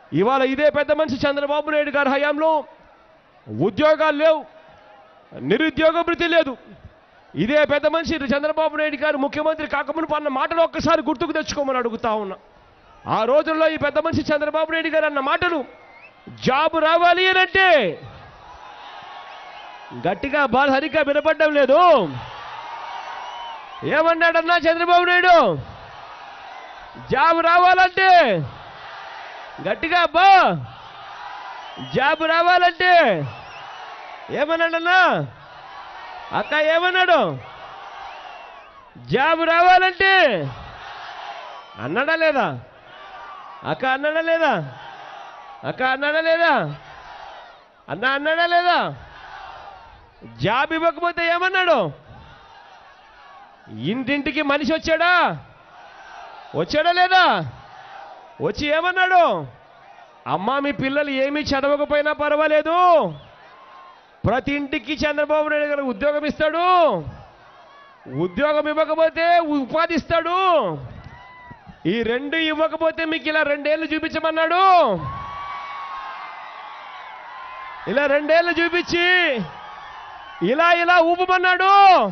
ఇవాళ ఇదే పెద్ద మనిషి చంద్రబాబు నాయుడు గారి హయాంలో ఉద్యోగాలు లేవు నిరుద్యోగ భృతి లేదు ఇదే పెద్ద మనిషి చంద్రబాబు నాయుడు గారు ముఖ్యమంత్రి కాకమునుపు అన్న మాటలు ఒక్కసారి గుర్తుకు తెచ్చుకోమని అడుగుతా ఉన్నా ఆ రోజుల్లో ఈ పెద్ద మనిషి చంద్రబాబు నాయుడు గారు అన్న మాటలు జాబు రావాలి అని అంటే గట్టిగా బాగా సరిగ్గా వినపడడం లేదు ఏమన్నాడన్నా చంద్రబాబు నాయుడు జాబ్ రావాలంటే గట్టిగా అబ్బా జాబ్ రావాలంటే ఏమన్నాడన్నా అక్క ఏమన్నాడు జాబ్ రావాలంటే అన్నాడా లేదా అక్క అన్నాడా లేదా అక్క అన్నాడా లేదా అన్న అన్నాడా లేదా జాబ్ ఇవ్వకపోతే ఏమన్నాడు ఇంటింటికి మనిషి వచ్చాడా వచ్చాడా లేదా వచ్చి ఏమన్నాడు అమ్మా మీ పిల్లలు ఏమీ చదవకపోయినా పర్వాలేదు ప్రతి ఇంటికి చంద్రబాబు నాయుడు గారు ఉద్యోగం ఇస్తాడు ఉద్యోగం ఇవ్వకపోతే ఉపాధి ఇస్తాడు ఈ రెండు ఇవ్వకపోతే మీకు ఇలా రెండేళ్ళు చూపించమన్నాడు ఇలా రెండేళ్ళు చూపించి ఇలా ఇలా ఊపమన్నాడు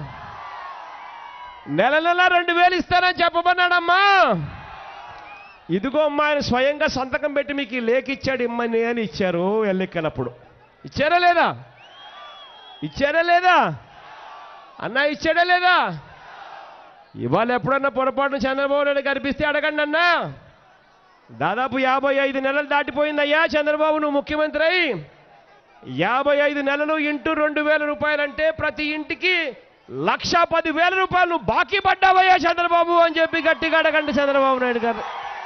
నెల నెల రెండు వేలు ఇస్తానని చెప్పమన్నాడమ్మా ఇదిగో అమ్మా ఆయన స్వయంగా సంతకం పెట్టి మీకు ఈ లేఖ ఇచ్చాడు ఇమ్మని అని ఇచ్చారు ఎల్లెక్కలప్పుడు ఇచ్చారా లేదా ఇచ్చారా లేదా అన్నా ఇచ్చాడా లేదా ఇవాళ ఎప్పుడన్నా పొరపాటున చంద్రబాబు నాయుడు కనిపిస్తే అడగండి అన్నా దాదాపు యాభై ఐదు నెలలు దాటిపోయిందయ్యా చంద్రబాబు నువ్వు ముఖ్యమంత్రి అయి యాభై ఐదు నెలలు ఇంటూ రెండు వేల రూపాయలంటే ప్రతి ఇంటికి లక్ష పది వేల రూపాయలు నువ్వు బాకీ పడ్డావయ్యా చంద్రబాబు అని చెప్పి గట్టిగా అడగండి చంద్రబాబు నాయుడు గారు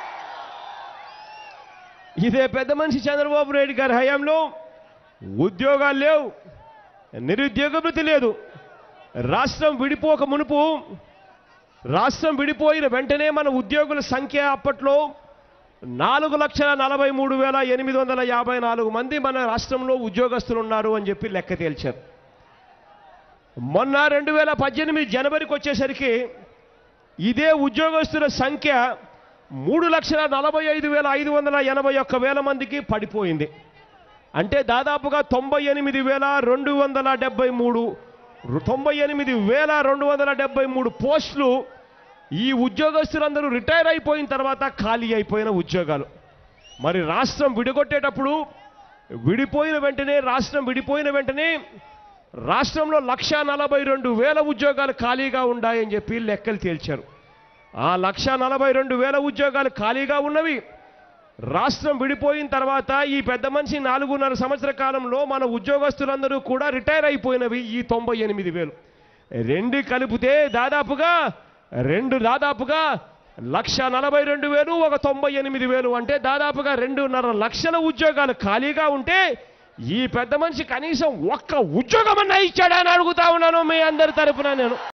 ఇదే పెద్ద మనిషి చంద్రబాబు నాయుడు గారి హయాంలో ఉద్యోగాలు లేవు నిరుద్యోగ భృతి లేదు రాష్ట్రం విడిపోక మునుపు రాష్ట్రం విడిపోయిన వెంటనే మన ఉద్యోగుల సంఖ్య అప్పట్లో నాలుగు లక్షల నలభై మూడు వేల ఎనిమిది వందల యాభై నాలుగు మంది మన రాష్ట్రంలో ఉద్యోగస్తులు ఉన్నారు అని చెప్పి లెక్క తేల్చారు మొన్న రెండు వేల పద్దెనిమిది జనవరికి వచ్చేసరికి ఇదే ఉద్యోగస్తుల సంఖ్య మూడు లక్షల నలభై ఐదు వేల ఐదు వందల ఎనభై ఒక్క వేల మందికి పడిపోయింది అంటే దాదాపుగా తొంభై ఎనిమిది వేల రెండు వందల డెబ్బై మూడు తొంభై ఎనిమిది వేల రెండు వందల డెబ్బై మూడు పోస్టులు ఈ ఉద్యోగస్తులందరూ రిటైర్ అయిపోయిన తర్వాత ఖాళీ అయిపోయిన ఉద్యోగాలు మరి రాష్ట్రం విడగొట్టేటప్పుడు విడిపోయిన వెంటనే రాష్ట్రం విడిపోయిన వెంటనే రాష్ట్రంలో లక్ష నలభై రెండు వేల ఉద్యోగాలు ఖాళీగా ఉన్నాయని చెప్పి లెక్కలు తేల్చారు ఆ లక్ష నలభై రెండు వేల ఉద్యోగాలు ఖాళీగా ఉన్నవి రాష్ట్రం విడిపోయిన తర్వాత ఈ పెద్ద మనిషి నాలుగున్నర సంవత్సర కాలంలో మన ఉద్యోగస్తులందరూ కూడా రిటైర్ అయిపోయినవి ఈ తొంభై ఎనిమిది వేలు రెండు కలిపితే దాదాపుగా రెండు దాదాపుగా లక్ష నలభై రెండు వేలు ఒక తొంభై ఎనిమిది వేలు అంటే దాదాపుగా రెండున్నర లక్షల ఉద్యోగాలు ఖాళీగా ఉంటే ఈ పెద్ద మనిషి కనీసం ఒక్క ఉద్యోగం అన్నా ఇచ్చాడా అని అడుగుతా ఉన్నాను మీ అందరి తరపున నేను